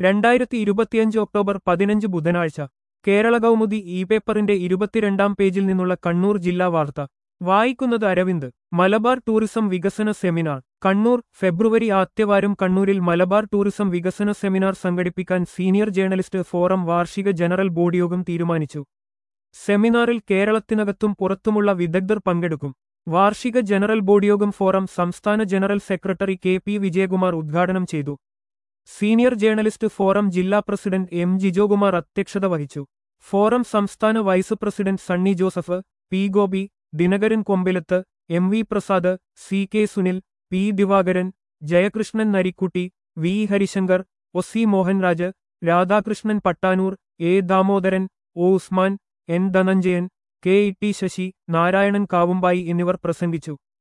രണ്ടായിരത്തി ഇരുപത്തിയഞ്ച് ഒക്ടോബർ പതിനഞ്ച് ബുധനാഴ്ച കേരള കൗമുദി ഇ പേപ്പറിന്റെ ഇരുപത്തിരണ്ടാം പേജിൽ നിന്നുള്ള കണ്ണൂർ ജില്ലാ വാർത്ത വായിക്കുന്നത് അരവിന്ദ് മലബാർ ടൂറിസം വികസന സെമിനാർ കണ്ണൂർ ഫെബ്രുവരി ആദ്യവാരം കണ്ണൂരിൽ മലബാർ ടൂറിസം വികസന സെമിനാർ സംഘടിപ്പിക്കാൻ സീനിയർ ജേർണലിസ്റ്റ് ഫോറം വാർഷിക ജനറൽ ബോഡി യോഗം തീരുമാനിച്ചു സെമിനാറിൽ കേരളത്തിനകത്തും പുറത്തുമുള്ള വിദഗ്ധർ പങ്കെടുക്കും വാർഷിക ജനറൽ ബോഡി യോഗം ഫോറം സംസ്ഥാന general secretary K P Vijayakumar ഉദ്ഘാടനം ചെയ്തു സീനിയർ ജേർണലിസ്റ്റ് ഫോറം ജില്ലാ പ്രസിഡന്റ് എം ജിജോകുമാർ അധ്യക്ഷത വഹിച്ചു ഫോറം സംസ്ഥാന vice president Sunny Joseph P Gopi Dinakaran Kombilath M V Prasad C K Sunil P Divakaran Jayakrishnan Narikkutty V Harishankar O C Mohanraj Radhakrishnan Pattanur A Damodaran O Usman N Dhananjayan K E T Sasi Narayanan Kavumbayi എന്നിവർ പ്രസംഗിച്ചു